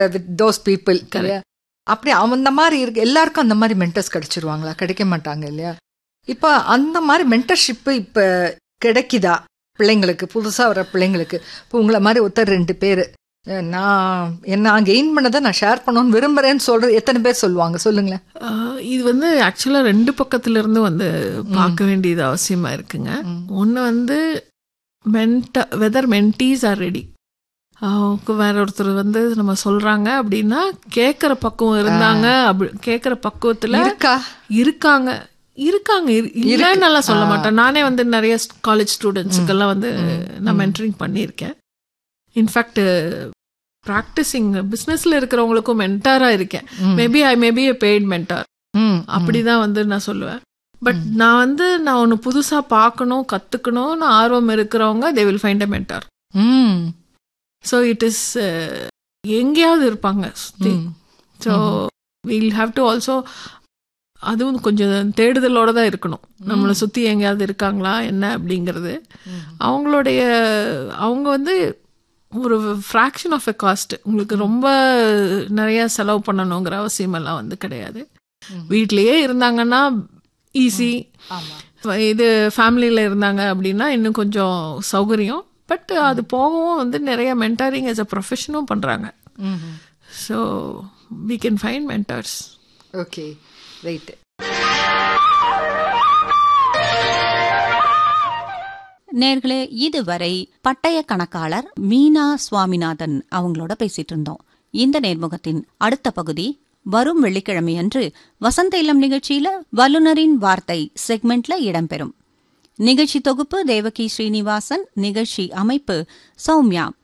With those people அப்படி அந்த மாதிரி இருக்கு எல்லாருக்கும் அந்த மாதிரி மென்டர்ஸ் கிடைச்சிருவாங்களா கிடைக்க மாட்டாங்க இல்லையா இப்போ அந்த மாதிரி மென்டர்ஷிப்பு இப்போ கிடைக்குதா பிள்ளைங்களுக்கு புதுசாக வர பிள்ளைங்களுக்கு இப்போ உங்களை மாதிரி ஒருத்தர் ரெண்டு பேர் நான் என்ன நான் கெயின் பண்ணதை நான் ஷேர் பண்ணணும்னு விரும்புறேன்னு சொல்றது எத்தனை பேர் சொல்லுவாங்க சொல்லுங்களேன் ஆஹ் இது வந்து ஆக்சுவலாக ரெண்டு பக்கத்துல இருந்து வந்து பார்க்க வேண்டியது அவசியமா இருக்குங்க ஒன்று வந்து மென்ட வெதர் மென்டீஸ் ஆர் ரெடி அவங்க வேற ஒருத்தர் வந்து நம்ம சொல்றாங்க அப்படின்னா கேட்குற பக்குவம் இருந்தாங்க அப்படி கேட்குற பக்குவத்துல இருக்கா இருக்காங்க இருக்காங்க இரு- இல்லைன்னு எல்லாம் சொல்ல மாட்டேன் நானே வந்து நிறைய காலேஜ் ஸ்டூடெண்ட்ஸுக்கெல்லாம் வந்து நான் மென்டரிங் பண்ணியிருக்கேன் இன்ஃபேக்ட் ப்ராக்டிஸிங் பிஸ்னஸில் இருக்கிறவங்களுக்கும் மென்டாராக இருக்கேன் maybe I maybe a paid mentor ம் அப்படிதான் வந்து நான் சொல்லுவேன் பட் நான் வந்து நான் ஒன்று புதுசாக பார்க்கணும் கற்றுக்கணும்னு ஆர்வம் இருக்கிறவங்க they will find a mentor ம் ஸோ இட் இஸ் எங்கேயாவது இருப்பாங்க சுற்றி ம். So will have to also அதுவும் கொஞ்சம் தேடுதலோட தான் இருக்கணும் நம்மளை சுற்றி எங்கேயாவது இருக்காங்களா என்ன அப்படிங்கிறது அவங்களுடைய அவங்க வந்து ஒரு ஃப்ராக்ஷன் ஆஃப் எ காஸ்ட் உங்களுக்கு ரொம்ப நிறைய செலவு பண்ணணுங்கிற அவசியம் எல்லாம் வந்து கிடையாது வீட்லயே இருந்தாங்கன்னா ஈஸி ஆமா இது ஃபேமிலியில் இருந்தாங்க அப்படின்னா இன்னும் கொஞ்சம் சௌகரியம் பட் அது போகவும் வந்து நிறைய மென்டாரிங் as a ப்ரொஃபஷனும் பண்ணுறாங்க ம் so we can find mentors okay right நேர்களே இதுவரை பட்டய கணக்காளர் மீனா சுவாமிநாதன் அவங்களோட பேசிட்டு இருந்தோம் இந்த நேர்முகத்தின் அடுத்த பகுதி வரும் வெள்ளிக்கிழமை அன்று வசந்த இல்லம் நிகழ்ச்சியில வல்லுனரின் வார்த்தை செக்மெண்ட்ல இடம்பெறும் நிகழ்ச்சி தொகுப்பு தேவகி ஸ்ரீனிவாசன் நிகழ்ச்சி அமைப்பு சௌமியா